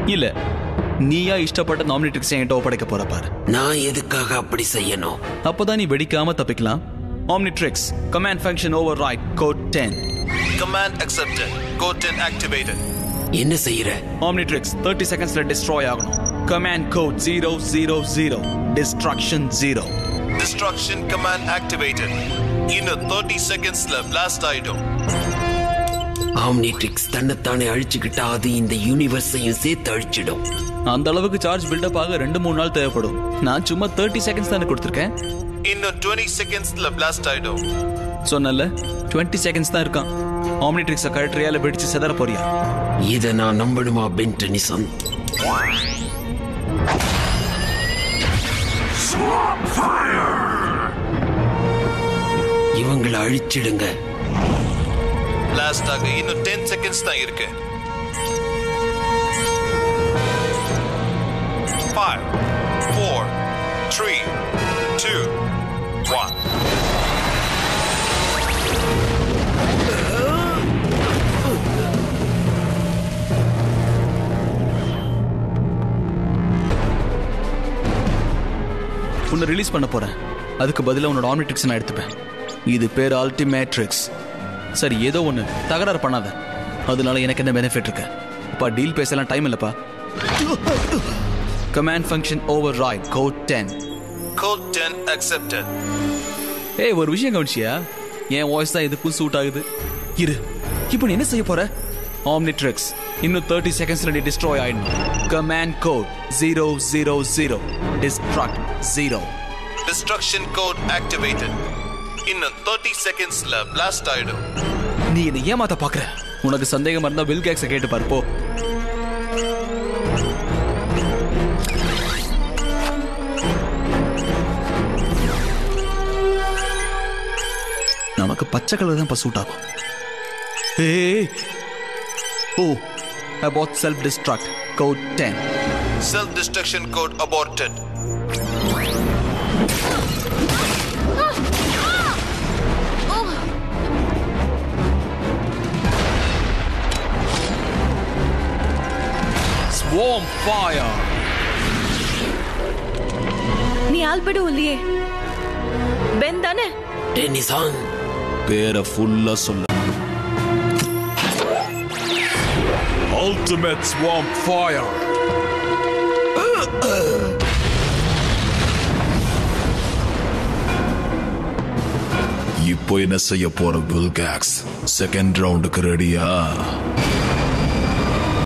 இல்ல நீயா இஷ்டப்பட்ட நாமினேட்ரிக்ஸ் என்கிட்ட ஒப்படைக்க போற பாரு நான் எதுக்காக அப்படி செய்யணும் அப்பதான் நீ வெடிக்காம தப்பிக்கலாம் Omnitrix command function override code ten Command accepted. Code 10 activated. என்ன செய்யற ஆம்னிட்ரிக்ஸ் தேர்ட்டி செகண்ட்ஸ்ல டிஸ்ட்ராய் ஆகணும் command code zero zero zero destruction zero Destruction command activated. இன்னும் 30 செகண்ட்ஸ்ல blast ஆயிடும் ஆம்னிட்ரிக்ஸ் தன்னைத்தானே அழிச்சுக்கிட்டா அது இந்த யூனிவர்ஸையும் சேர்த்து அழிச்சிடும் அந்த அளவுக்கு சார்ஜ் பில்டப் ஆக ரெண்டு மூணு நாள் தேவைப்படும் நான் சும்மா தேர்ட்டி செகண்ட்ஸ் தானே கொடுத்துருக்கேன் இன்னும் 20 செகண்ட்ஸ்ல blast ஆயிடும் சொன்னல டுவெண்ட்டி செகண்ட்ஸ் தான் இருக்கான் ஆம்னிட்ரிக்ஸை கழற்றியால வெடிச்சு செதற போறியா இதை நான் நம்பணுமா பென்டனிசன் இவங்களை அழிச்சிடுங்க blast ஆக இன்னும் 10 செகண்ட்ஸ் தான் இருக்கு 5 4 3 2 1 உன்னை ரிலீஸ் பண்ண போறேன் அதுக்கு பதிலா உன்னோட ஆம்னிட்ரிக்ஸ் நான் எடுத்துப்பேன் இது பேர் அல்டிமேட்ரிக்ஸ் சரி ஏதோ ஒன்று தகராறு பண்ணாத அதனால எனக்கு என்ன பெனிஃபிட் இருக்கு அப்பா டீல் பேசலாம் டைம் இல்லப்பா command function override code ten Code 10 accepted. ஏய் ஒரு விஷயம் கவனிச்சியா என் வாய்ஸ் தான் இதுக்கும் சூட் ஆகுது இரு இப்போ நீ என்ன செய்ய போற ஆம்னிட்ரிக்ஸ் இன்னும் தேர்ட்டி செகண்ட்ஸ்ல நீ டிஸ்ட்ராய் ஆயிடணும் command code zero zero zero destruct zero Destruction code activated. இன்னும் 30 செகண்ட்ஸ்ல blast ஆயிடும் நீ என்னை ஏமாத்த பாக்குற உனக்கு சந்தேகமா இருந்தா வில் கேக்ஸ கேட்டு பாரு போ நமக்கு பச்சை கலர் தான் சூட் ஆகும் ஏய் ஓ abort self destruct code ten Self destruction code aborted. Swarm fire நீ ஆல்பர்ட் இல்லையே பென் தானே டென்னிசான் பேரை ஃபுல்லா சொல்ல Ultimate Swamp Fire. இப்போ என்ன செய்ய போற பில்காக்ஸ் செகண்ட் ரவுண்டுக்கு ரெடியா